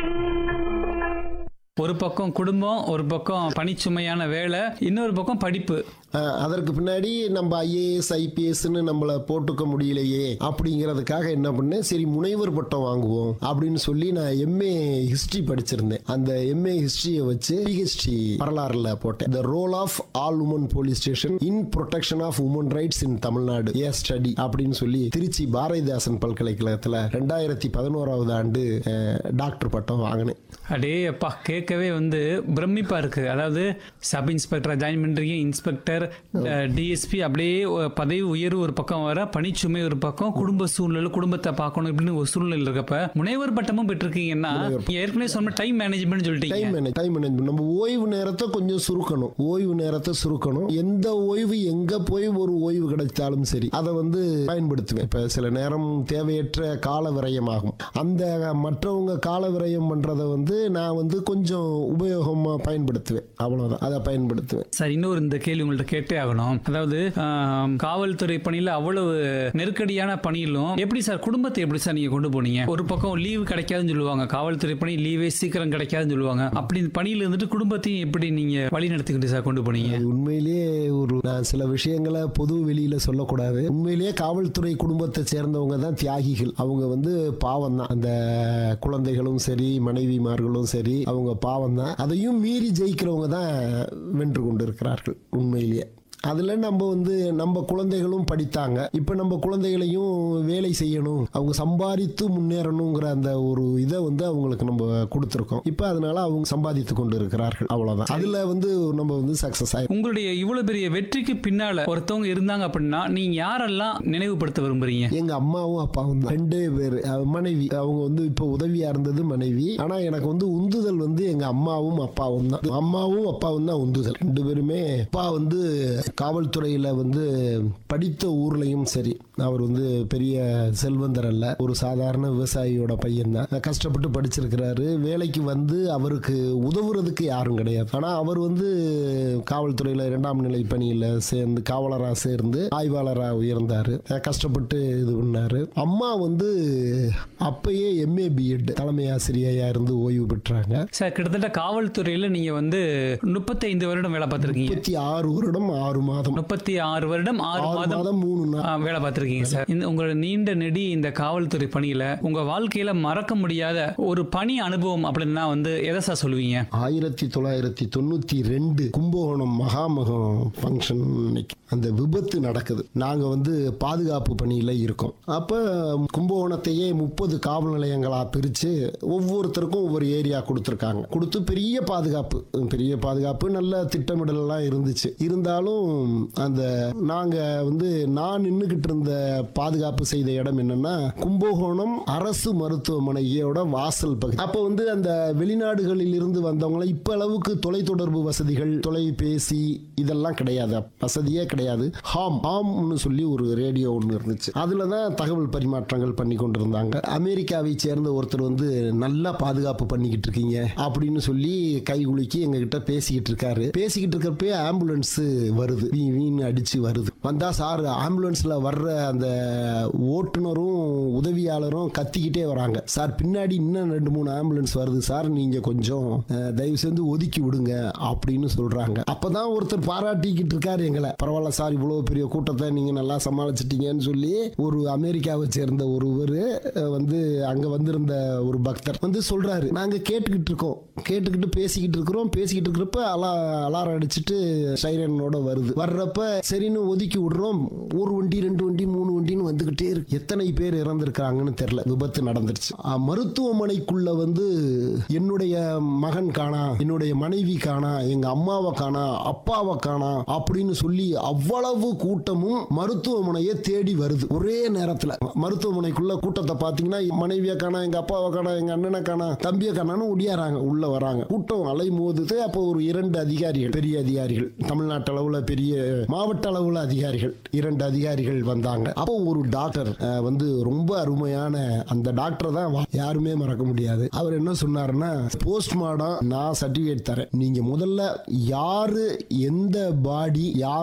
ஒரு பக்கம் குடும்பம் ஒரு பக்கம் பணிச்சுமையான வேலை இன்னொரு பக்கம் படிப்பு அஹ், அதற்கு பின்னாடி நம்ம ஐஏஎஸ் ஐபிஎஸ்ன்னு நம்மளை போட்டுக்க முடியலையே அப்படிங்கிறதுக்காக என்ன பண்ணேன் சரி முனைவர் பட்டம் வாங்குவோம் அப்படின்னு சொல்லி நான் எம்ஏ ஹிஸ்டரி படிச்சிருந்தேன் அந்த எம்ஏ ஹிஸ்டரியை வச்சு பிஹெச்டி வரலாறுல போட்டேன் the role of all women police station in protection of women rights in Tamil Nadu a study அப்படின்னு சொல்லி திருச்சி பாரதிதாசன் பல்கலைக்கழகத்தில் ரெண்டாயிரத்தி பதினோராவது ஆண்டு அஹ், டாக்டர் பட்டம் வாங்கினேன் அடே அப்பா கேட்கவே வந்து பிரமிப்பா இருக்கு அதாவது சப் இன்ஸ்பெக்டரா ஜாயின் பண்றீங்க இன்ஸ்பெக்டர் டிஎஸ்பி அப்படியே ஒ- பதவி உயர்வு ஒரு பக்கம் வர பணிச்சுமை ஒரு பக்கம் குடும்ப சூழ்நிலை குடும்பத்தை பார்க்கணும் இப்படின்னு ஒரு சூழ்நிலை இருக்கப்ப முனைவர் பட்டமும் பெற்றிருக்கீங்கன்னா நீங்க ஏற்கனவே சொன்ன டைம் மேனேஜ்மெண்ட் சொல்லிட்டீங்க டைம் மேனேஜ் டைம் மேனேஜ்மெண்ட் நம்ம ஓய்வு நேரத்தை கொஞ்சம் சுருக்கணும் ஓய்வு நேரத்தை சுருக்கணும் எந்த ஓய்வு எங்க போய் ஒரு ஓய்வு கிடைத்தாலும் சரி அதை வந்து பயன்படுத்துவேன் இப்ப சில நேரம் தேவையற்ற கால விரயமாகும் அந்த மற்றவங்க கால விரயம் பண்றதை வந்து நான் வந்து கொஞ்சம் உபயோகமா பயன்படுத்துவேன் அவ்வளவுதான் அதை பயன்படுத்துவேன் சார் இன்னொரு இந்த கேள்வி உங்கள்ட்ட கேட்டே ஆகணும் அதாவது ஆம், காவல்துறை பணியில அவ்வளவு நெருக்கடியான பணியிலும் எப்படி சார் குடும்பத்தை எப்படி சார் நீங்க கொண்டு போனீங்க ஒரு பக்கம் லீவு கிடைக்காதுன்னு சொல்லுவாங்க காவல்துறை பணி லீவே சீக்கிரம் கிடைக்காதுன்னு சொல்லுவாங்க அப்படி இந்த பணியில இருந்துட்டு குடும்பத்தையும் எப்படி நீங்க வழி நடத்திக்கிட்டு சார் கொண்டு போனீங்க அது உண்மையிலேயே ஒரு நான் சில விஷயங்களை பொது வெளியில சொல்லக்கூடாது உண்மையிலேயே காவல்துறை குடும்பத்தை சேர்ந்தவங்க தான் தியாகிகள் அவங்க வந்து பாவம் தான் அந்த குழந்தைகளும் சரி மனைவிமார்களும் சரி அவங்க பாவம் தான் அதையும் மீறி ஜெயிக்கிறவங்க தான் வென்று கொண்டிருக்கிறார்கள் உண்மையிலேயே அதில் நம்ம வந்து நம்ம குழந்தைகளும் படித்தாங்க இப்போ நம்ம குழந்தைகளையும் வேலை செய்யணும் அவங்க சம்பாதித்து முன்னேறணுங்கிற அந்த ஒரு இதை வந்து அவங்களுக்கு நம்ம கொடுத்துருக்கோம் இப்போ அதனால அவங்க சம்பாதித்து கொண்டு இருக்கிறார்கள் அவ்வளோதான் அதில் வந்து நம்ம வந்து சக்ஸஸ் ஆகி உங்களுடைய இவ்வளவு பெரிய வெற்றிக்கு பின்னால ஒருத்தவங்க இருந்தாங்க அப்படின்னா நீங்க யாரெல்லாம் நினைவுபடுத்த விரும்புறீங்க எங்க அம்மாவும் அப்பாவும் தான் ரெண்டே பேர் மனைவி அவங்க வந்து இப்போ உதவியா இருந்தது மனைவி ஆனா எனக்கு வந்து உந்துதல் வந்து எங்க அம்மாவும் அப்பாவும் தான் அம்மாவும் அப்பாவும் தான் உந்துதல் ரெண்டு பேருமே அப்பா வந்து காவல்துறையில வந்து படித்த ஊர்லயும் சரி அவர் வந்து பெரிய செல்வந்தர் அல்ல ஒரு சாதாரண விவசாயியோட பையன் தான் கஷ்டப்பட்டு படிச்சிருக்கிறாரு வேலைக்கு வந்து அவருக்கு உதவுறதுக்கு யாரும் கிடையாது ஆனா அவர் வந்து காவல்துறையில இரண்டாம் நிலை பணியில சேர்ந்து காவலரா சேர்ந்து ஆய்வாளரா உயர்ந்தாரு அஹ் கஷ்டப்பட்டு இது பண்ணாரு அம்மா வந்து அப்பயே எம்ஏ பிஎட் தலைமை ஆசிரியையா இருந்து ஓய்வு பெற்றாங்க சார் கிட்டத்தட்ட காவல்துறையில நீங்க வந்து முப்பத்தைந்து வருடம் வேலை பார்த்திருக்கீங்க முப்பத்தி ஆறு வருடம் ஆறு மாதம் முப்பத்தி ஆறு வருடம் ஆறு ஆறு மாதம் மாதம் மூணு நாள் ஆ, வேலை பார்த்திருக்கீங்க சார் இந்த உங்களோட நீண்ட நெடி இந்த காவல்துறை பணியில உங்க வாழ்க்கையில மறக்க முடியாத ஒரு பணி அனுபவம் அப்படின்னா வந்து எதை சார் சொல்லுவீங்க ஆயிரத்தி தொள்ளாயிரத்தி தொண்ணூத்தி ரெண்டு கும்பகோணம் மகாமகம் ஃபங்க்ஷன் அன்னைக்கு அந்த விபத்து நடக்குது நாங்க வந்து பாதுகாப்பு பணியில இருக்கோம் அப்ப கும்பகோணத்தையே முப்பது காவல் நிலையங்களா பிரிச்சு ஒவ்வொருத்தருக்கும் ஒவ்வொரு ஏரியா கொடுத்துருக்காங்க கொடுத்து பெரிய பாதுகாப்பு பெரிய பாதுகாப்பு நல்ல திட்டமிடல் எல்லாம் இருந்துச்சு இருந்தாலும் அந்த நாங்க வந்து நான் நின்றுகிட்டு இருந்த பாதுகாப்பு செய்த இடம் என்னன்னா கும்பகோணம் அரசு மருத்துவமனையோட வாசல் பகுதி அப்போ வந்து அந்த வெளிநாடுகளில் இருந்து வந்தவங்கள இப்ப அளவுக்கு தொலைத்தொடர்பு வசதிகள் தொலைபேசி இதெல்லாம் கிடையாது வசதியே கிடையாது ஹாம் ஹாம்னு சொல்லி ஒரு ரேடியோ ஒன்று இருந்துச்சு அதுல தான் தகவல் பரிமாற்றங்கள் பண்ணி கொண்டிருந்தாங்க அமெரிக்காவை சேர்ந்த ஒருத்தர் வந்து நல்லா பாதுகாப்பு பண்ணிக்கிட்டு இருக்கீங்க அப்படின்னு சொல்லி கை குலுக்கி எங்க கிட்ட பேசிக்கிட்டு இருக்காரு பேசிக்கிட்டு இருக்கப்பே ஆம்புலன்ஸ் வருது வீ வீணு அடிச்சு வருது வந்தா சார் ஆம்புலன்ஸ்ல வர்ற அந்த ஓட்டுநரும் உதவியாளரும் கத்திக்கிட்டே வராங்க சார் பின்னாடி இன்னும் ரெண்டு மூணு ஆம்புலன்ஸ் வருது சார் நீங்க கொஞ்சம் அஹ், தயவு செஞ்சு ஒதுக்கி விடுங்க அப்படின்னு சொல்றாங்க அப்பதான் ஒருத்தர் பாராட்டிக்கிட்டு இருக்காரு எங்களை பரவாயில்ல சார் இவ்வளவு பெரிய கூட்டத்தை நீங்க நல்லா சமாளிச்சிட்டீங்கன்னு சொல்லி ஒரு அமெரிக்காவை சேர்ந்த ஒருவர் அஹ், வந்து அங்க வந்திருந்த ஒரு பக்தர் வந்து சொல்றாரு நாங்க கேட்டுக்கிட்டு இருக்கோம் கேட்டுக்கிட்டு பேசிக்கிட்டு இருக்கிறோம் பேசிக்கிட்டு இருக்கிறப்ப அலா அலாரம் அடிச்சிட்டு சைரனோட வருது வர்றப்ப சரின்னு ஒதுக்கி விடுறோம் ஒரு வண்டி ரெண்டு வண்டி மூணு வண்டின்னு வந்துகிட்டே இருக்கு எத்தனை பேர் இறந்திருக்கிறாங்கன்னு தெரியல விபத்து நடந்துருச்சு அஹ், மருத்துவமனைக்குள்ள வந்து என்னுடைய மகன் காணா என்னுடைய மனைவி காணா எங்க அம்மாவை காணா அப்பாவை காணா அப்படின்னு சொல்லி அவ்வளவு கூட்டமும் மருத்துவமனையை தேடி வருது ஒரே நேரத்துல மருத்துவமனைக்குள்ள கூட்டத்தை பாத்தீங்கன்னா மனைவியை காணா எங்க அப்பாவை காணா எங்க அண்ணனை காணா தம்பியை காணான்னு ஒடியாராங்க உள்ள வராங்க கூட்டம் அலை மோதுது அப்போ ஒரு இரண்டு அதிகாரிகள் பெரிய அதிகாரிகள் தமிழ்நாட்டு அளவுல பெரிய மாவட்ட அளவுல அதிகாரிகள் இரண்டு அதிகாரிகள் வந்தாங்க அப்போ ஒரு டாக்டர் அஹ், வந்து ரொம்ப அருமையான அந்த டாக்டரை தான் வா- யாருமே மறக்க முடியாது அவர் என்ன சொன்னாருன்னா போஸ்ட்மார்டம் நான் சர்டிபிகேட் தரேன் நீங்க முதல்ல யாரு எந்த பாடி யார்